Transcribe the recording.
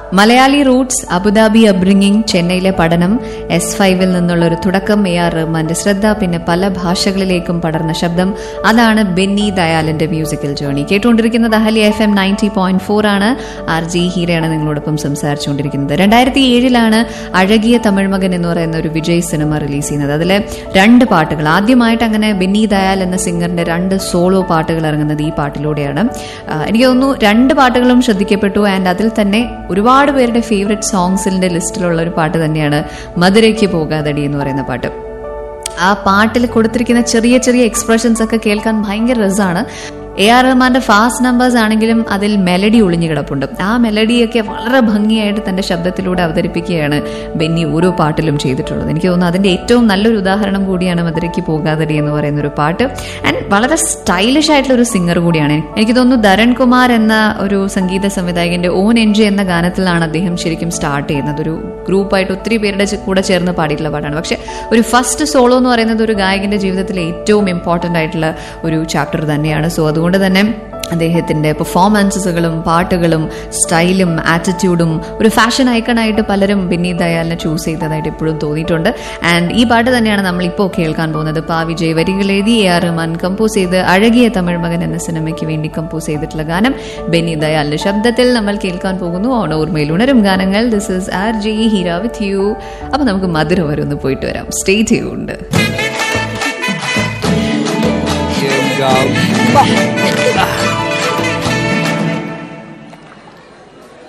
Malayali Roots Abu Dhabi അബ്രിങ്ങിങ് ചെന്നൈയിലെ പഠനം S ഫൈവിൽ നിന്നുള്ള ഒരു തുടക്കം എ ആർ റഹ്മാന്റെ ശ്രദ്ധ പിന്നെ പല ഭാഷകളിലേക്കും പടർന്ന ശബ്ദം അതാണ് ബെന്നി ദയാലിന്റെ മ്യൂസിക്കൽ ജേണി കേട്ടുകൊണ്ടിരിക്കുന്നത് അഹലി F M ninety point four ആണ് ആർ ജി ഹീരയാണ് നിങ്ങളോടൊപ്പം സംസാരിച്ചുകൊണ്ടിരിക്കുന്നത് രണ്ടായിരത്തി ഏഴിലാണ് അഴകിയ തമിഴ് മകൻ എന്ന് പറയുന്ന ഒരു വിജയ് സിനിമ റിലീസ് ചെയ്യുന്നത് അതിലെ രണ്ട് പാട്ടുകൾ ആദ്യമായിട്ട് അങ്ങനെ ബെന്നി ദയാൽ എന്ന സിംഗറിന്റെ രണ്ട് സോളോ പാട്ടുകൾ ഇറങ്ങുന്നത് ഈ പാട്ടിലൂടെയാണ് ആ, എനിക്ക് തോന്നുന്നു രണ്ട് പാട്ടുകളും ശ്രദ്ധിക്കപ്പെട്ടു ആൻഡ് അതിൽ തന്നെ ഒരുപാട് പേരുടെ ഫേവറേറ്റ് സോങ്സിന്റെ ലിസ്റ്റിലുള്ള ഒരു പാട്ട് തന്നെയാണ് മധുരയ്ക്ക് പോകാതടി എന്ന് പറയുന്ന പാട്ട് ആ പാട്ടിൽ കൊടുത്തിരിക്കുന്ന ചെറിയ ചെറിയ എക്സ്പ്രഷൻസ് ഒക്കെ കേൾക്കാൻ ഭയങ്കര രസമാണ് എ ആർ റഹ്മാന്റെ ഫാസ്റ്റ് നമ്പേഴ്സ് ആണെങ്കിലും അതിൽ മെലഡി ഒളിഞ്ഞു കിടപ്പുണ്ട് ആ മെലഡിയൊക്കെ വളരെ ഭംഗിയായിട്ട് തന്റെ ശബ്ദത്തിലൂടെ അവതരിപ്പിക്കുകയാണ് ബെന്നി ഓരോ പാട്ടിലും ചെയ്തിട്ടുള്ളത് എനിക്ക് തോന്നുന്നു അതിന്റെ ഏറ്റവും നല്ലൊരു ഉദാഹരണം കൂടിയാണ് മധുരയ്ക്ക് പോകാതടി എന്ന് പറയുന്ന ഒരു പാട്ട് ആൻഡ് വളരെ സ്റ്റൈലിഷ് ആയിട്ടുള്ള ഒരു സിംഗർ കൂടിയാണ് എനിക്ക് തോന്നുന്നു ധരൺ കുമാർ എന്ന ഒരു സംഗീത സംവിധായകന്റെ ഓൻ എൻജി എന്ന ഗാനത്തിലാണ് അദ്ദേഹം ശരിക്കും സ്റ്റാർട്ട് ചെയ്യുന്നത് ഒരു ഗ്രൂപ്പായിട്ട് ഒത്തിരി പേരുടെ ചെ- കൂടെ ചേർന്ന് പാടിയിട്ടുള്ള പാട്ടാണ് പക്ഷെ ഒരു ഫസ്റ്റ് സോളോ എന്ന് പറയുന്നത് ഒരു ഗായകന്റെ ജീവിതത്തിലെ ഏറ്റവും ഇമ്പോർട്ടൻ്റ് ആയിട്ടുള്ള ഒരു ചാപ്റ്റർ തന്നെയാണ് സോ അതുകൊണ്ട് തന്നെ അദ്ദേഹത്തിന്റെ പെർഫോമൻസുകളും പാട്ടുകളും സ്റ്റൈലും ആറ്റിറ്റ്യൂഡും ഒരു ഫാഷൻ ഐക്കണായിട്ട് പലരും ബെന്നി ദയാലിനെ ചൂസ് ചെയ്തതായിട്ട് ഇപ്പോഴും തോന്നിയിട്ടുണ്ട് ആൻഡ് ഈ പാട്ട് തന്നെയാണ് നമ്മൾ ഇപ്പോൾ കേൾക്കാൻ പോകുന്നത് പാ വിജയ് വരികൾ എഴുതി എ ആർ റഹ്മാൻ കമ്പോസ് ചെയ്ത് അഴകിയ തമിഴ് മകൻ എന്ന സിനിമയ്ക്ക് വേണ്ടി കമ്പോസ് ചെയ്തിട്ടുള്ള ഗാനം ബെന്നി ദയാലിന്റെ ശബ്ദത്തിൽ നമ്മൾ കേൾക്കാൻ പോകുന്നു ഓൺ ഓർമ്മയിൽ ഉണരും ഗാനങ്ങൾ this is R J Heera with you അപ്പൊ നമുക്ക് മധുരം വരെ ഒന്ന് പോയിട്ട് വരാം സ്റ്റേ ചെയ്യുന്നുണ്ട് Here we go.